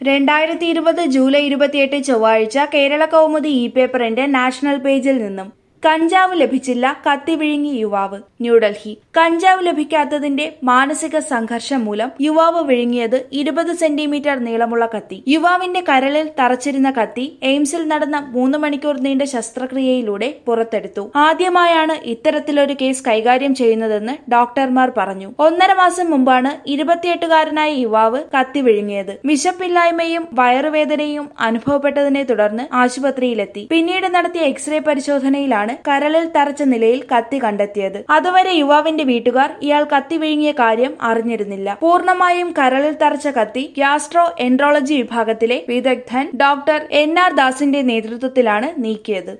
രണ്ടായിരത്തി ഇരുപത് ജൂലൈ ഇരുപത്തിയെട്ട് ചൊവ്വാഴ്ച കേരള കൗമുദി ഇ പേപ്പറിന്റെ നാഷണൽ പേജിൽ നിന്നും കഞ്ചാവ് ലഭിച്ചില്ല കത്തി വിഴുങ്ങി യുവാവ് ന്യൂഡൽഹി കഞ്ചാവ് ലഭിക്കാത്തതിന്റെ മാനസിക സംഘർഷം മൂലം യുവാവ് വിഴുങ്ങിയത് ഇരുപത് സെന്റിമീറ്റർ നീളമുള്ള കത്തി യുവാവിന്റെ കരളിൽ തറച്ചിരുന്ന കത്തി എയിംസിൽ നടന്ന മൂന്ന് മണിക്കൂർ നീണ്ട ശസ്ത്രക്രിയയിലൂടെ പുറത്തെടുത്തു ആദ്യമായാണ് ഇത്തരത്തിലൊരു കേസ് കൈകാര്യം ചെയ്യുന്നതെന്ന് ഡോക്ടർമാർ പറഞ്ഞു ഒന്നര മാസം മുമ്പാണ് ഇരുപത്തിയെട്ടുകാരനായ യുവാവ് കത്തി വിഴുങ്ങിയത് വിശപ്പില്ലായ്മയും വയറുവേദനയും അനുഭവപ്പെട്ടതിനെ തുടർന്ന് ആശുപത്രിയിലെത്തി പിന്നീട് നടത്തിയ എക്സ്റേ പരിശോധനയിലാണ് കരളിൽ തറച്ച നിലയിൽ കത്തി കണ്ടെത്തിയത് അതുവരെ യുവാവിന്റെ വീട്ടുകാർ ഇയാൾ കത്തി വിഴുങ്ങിയ കാര്യം അറിഞ്ഞിരുന്നില്ല പൂർണ്ണമായും കരളിൽ തറച്ച കത്തി ഗ്യാസ്ട്രോ എൻട്രോളജി വിഭാഗത്തിലെ വിദഗ്ധൻ ഡോക്ടർ എൻ ആർ ദാസിന്റെ നേതൃത്വത്തിലാണ് നീക്കിയത്